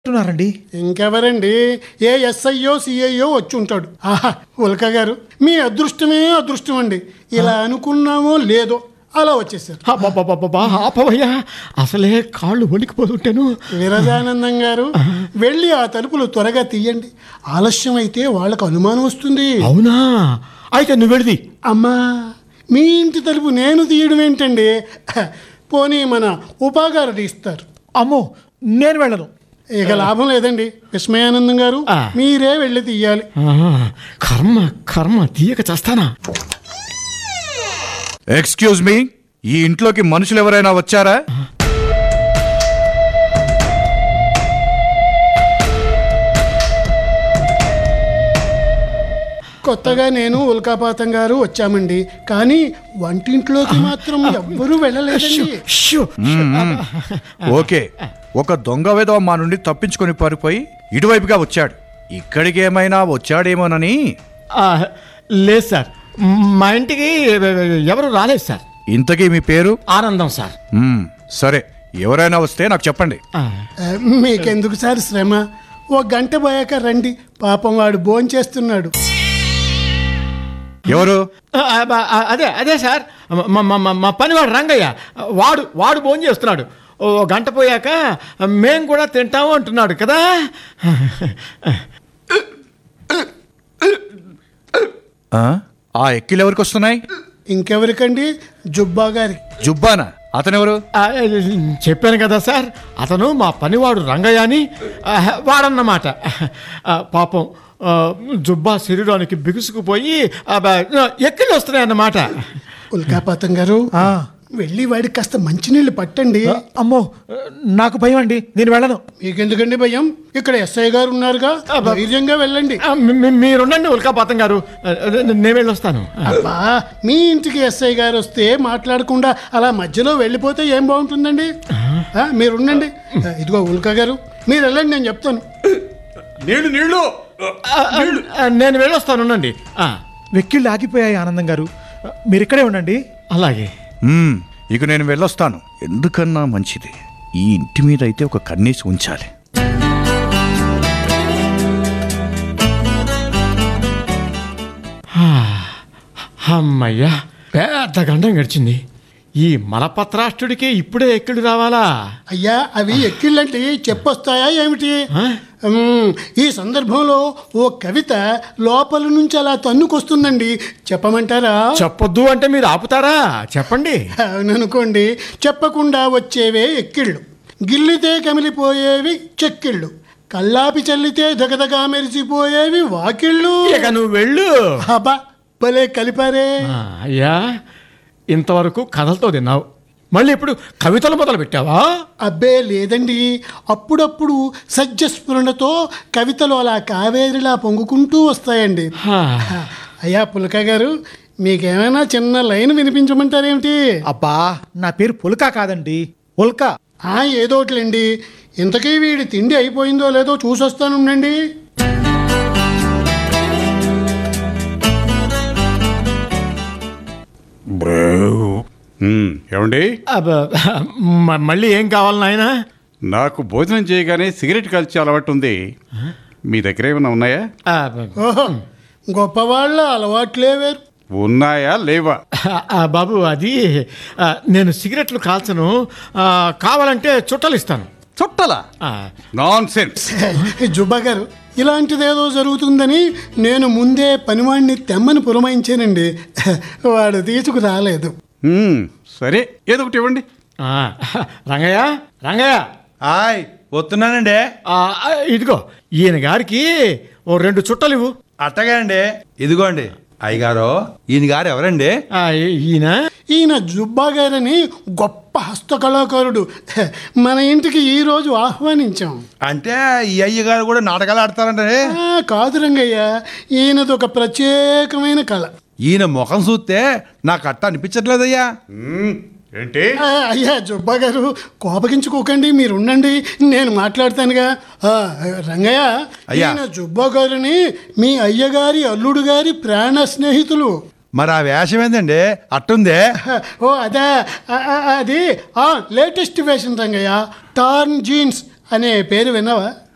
అంటున్నారండి ఇంకెవరండి ఏ ఎస్ఐయో సిఐయో వచ్చి ఉంటాడు ఆహా ఉల్క గారు మీ అదృష్టమే అదృష్టం అండి ఇలా అనుకున్నామో లేదో అలా వచ్చేసారు అబ్బబ్బబ్బబ్బా, ఆపవయ్యా అసలే కాళ్ళు వణికిపోతుంటాను విరజానందం గారు వెళ్ళి ఆ తలుపులు త్వరగా తీయండి ఆలస్యం అయితే వాళ్ళకు అనుమానం వస్తుంది అవునా అయితే నువ్వు వెళ్ళి అమ్మా మీ ఇంటి తలుపు నేను తీయడం ఏంటండి పోనీ మన ఉపాగారు తీస్తారు అమ్మో నేను వెళ్ళను ఇక లాభం లేదండి విస్మయానందం గారు ఆ. మీరే వెళ్ళి తీయాలి కర్మ కర్మ తీయక చేస్తానా ఎక్స్క్యూజ్ మీ ఈ ఇంట్లోకి మనుషులు ఎవరైనా వచ్చారా కొత్తగా నేను ఉల్కాపాతం గారు వచ్చామండి కానీ వంటింట్లోకి మాత్రం ఎవ్వరూ వెళ్ళలేదండి షూ. ఓకే ఒక దొంగ విధవ మా నుండి తప్పించుకొని పారిపోయి ఇటువైపుగా వచ్చాడు ఇక్కడికి ఏమైనా వచ్చాడేమోనని ఆ, లేదు సార్ మా ఇంటికి ఎవరు రాలేదు సార్ ఇంతకీ మీ పేరు ఆనందం సార్ మ్మ్, సరే ఎవరైనా వస్తే నాకు చెప్పండి ఆ, ఆ, మీకెందుకు సార్ శ్రమ ఓ గంట పోయాక రండి పాపం వాడు భోంచేస్తున్నాడు ఎవరు ఆ, ఆ, అదే అదే సార్ మా- మా- మా- మా పనివాడు రంగయ్య వాడు వాడు భోజనం చేస్తున్నాడు ఓ గంట పోయాక మేము కూడా తింటాము అంటున్నాడు కదా ఆ? ఆ ఎక్కిలు ఎవరికి వస్తున్నాయి ఇంకెవరికండి జుబ్బా గారి జుబ్బానా అతనెవరు ఆ, చెప్పాను కదా సార్ అతను మా పనివాడు రంగయ్య అని ఆ, వాడన్నమాట ఆ, పాపం ఆ, జుబ్బా శరీరానికి బిగుసుకుపోయి ఆ, బ- ఎక్కిళ్ళు వస్తున్నాయి అన్నమాట ఉల్కాపాతం గారు ఆ. వెళ్ళి వాడికి కాస్త మంచినీళ్ళు పట్టండి అమ్మో నాకు భయం అండి నేను వెళ్ళను మీకెందుకండి భయం ఇక్కడ ఎస్ఐ గారు ఉన్నారుగా ధైర్యంగా వెళ్ళండి ఆ, మీ- మీ- మీరుండండి ఉల్కాపాతం గారు ఆ, నేను వెళ్ళొస్తాను అబ్బా మీ ఇంటికి ఎస్ఐ గారు వస్తే మాట్లాడకుండా అలా మధ్యలో వెళ్ళిపోతే ఏం బాగుంటుందండి ఆ, మీరు ఉండండి ఆ, ఇదిగో ఉల్కా గారు మీరు వెళ్ళండి నేను చెప్తాను నీళ్లు నీళ్లు ఆ, ఆ, నేను వెళ్ళొస్తాను ఉండండి ఆ, వెక్కిళ్ళు ఆగిపోయాయి ఆనందం గారు మీరు ఇక్కడే ఉండండి అలాగే మ్మ్, ఇక నేను వెళ్ళొస్తాను ఎందుకన్నా మంచిది ఈ ఇంటి మీద అయితే ఒక కన్నేసి ఉంచాలి ఆ, అమ్మయ్యా పెద్ద గండం గడిచింది ఈ మలపత్రాష్ట్రుడికి ఇప్పుడే ఎక్కడు రావాలా అయ్యా అవి ఎక్కిళ్ళంటే చెప్పొస్తాయా ఏమిటి ఆ? మ్మ్, ఈ సందర్భంలో ఓ కవిత లోపల నుంచి అలా తన్నుకొస్తుందండి చెప్పమంటారా చెప్పొద్దు అంటే మీరు ఆపుతారా చెప్పండి అవుననుకోండి చెప్పకుండా వచ్చేవే ఎక్కిళ్ళు గిల్లితే కమిలిపోయేవి చెక్కిళ్ళు కల్లాపి చల్లితే దగదగా మెరిసిపోయేవి వాకిళ్ళు ఇక నువ్వు వెళ్ళు అబ్బా భలే కలిపారే ఆ, అయ్యా ఇంతవరకు కథలతో తిన్నావు మళ్ళీ ఇప్పుడు కవితలు మొదలు పెట్టావా అబ్బే లేదండి అప్పుడప్పుడు సజ్జస్ఫురణతో కవితలు అలా కావేరిలా పొంగుకుంటూ వస్తాయండి హా, అయ్యా పులక గారు మీకేమైనా చిన్న లైన్ వినిపించమంటారేమిటి అబ్బా నా పేరు పుల్కా కాదండి ఉల్కా ఆ ఏదోట్లండి ఇంతకీ వీడి తిండి అయిపోయిందో లేదో చూసొస్తానుండండి ఉమ్, ఏమండి అబ్బ, మ- మళ్ళీ ఏం కావాలి నాయనా నాకు భోజనం చేయగానే సిగరెట్ కాల్చే అలవాటు ఉంది మీ దగ్గర ఏమైనా ఉన్నాయా అబ్బ, ఓహో గొప్పవాళ్ళ అలవాట్లే వేరు ఉన్నాయా లేవా ఆ, బాబు అది ఆ, నేను సిగరెట్లు కాల్చను ఆ, కావాలంటే చుట్టలు ఇస్తాను చుట్టలా ఆ, నాన్ సెన్స్ జుబ్బా గారు ఇలాంటిదేదో జరుగుతుందని నేను ముందే పనివాడిని తెమ్మని పురమాయించానండి వాడు తీసుకురాలేదు సరే ఏదో ఒకటి ఇవ్వండి ఆ, రంగయ్య రంగయ్య హాయ్ వస్తున్నానండి ఆ, ఇదిగో ఈయన గారికి ఓ రెండు చుట్టలు ఇవ్వు అట్టగా అండి ఇదిగోండి అయ్యగారు ఈయన గారు ఎవరండి ఆ, ఈయన ఈయన జుబ్బా గారని గొప్ప హస్తకళాకారుడు మన ఇంటికి ఈరోజు ఆహ్వానించాం అంటే ఈ అయ్యగారు కూడా నాటకాలు ఆడతారంటే ఆ, కాదు రంగయ్య ఈయనది ఒక ప్రత్యేకమైన కళ ఈయన ముఖం చూస్తే నాకు అట్ట అనిపించట్లేదయ్యా మ్మ్, ఏంటి ఆ, అయ్యా జుబ్బా గారు కోపగించుకోకండి మీరు ఉండండి నేను మాట్లాడతానుగా ఆ, రంగయ్య అయ్యా. ఈయన జుబ్బా గారిని మీ అయ్యగారి అల్లుడు గారి ప్రాణ స్నేహితులు మరి ఆ వేషం ఏందండి అట్టుందే ఓ అదే ఆ, ఆ, అది లేటెస్ట్ వేషన్ రంగయ్య టార్న్ జీన్స్ అనే పేరు విన్నావా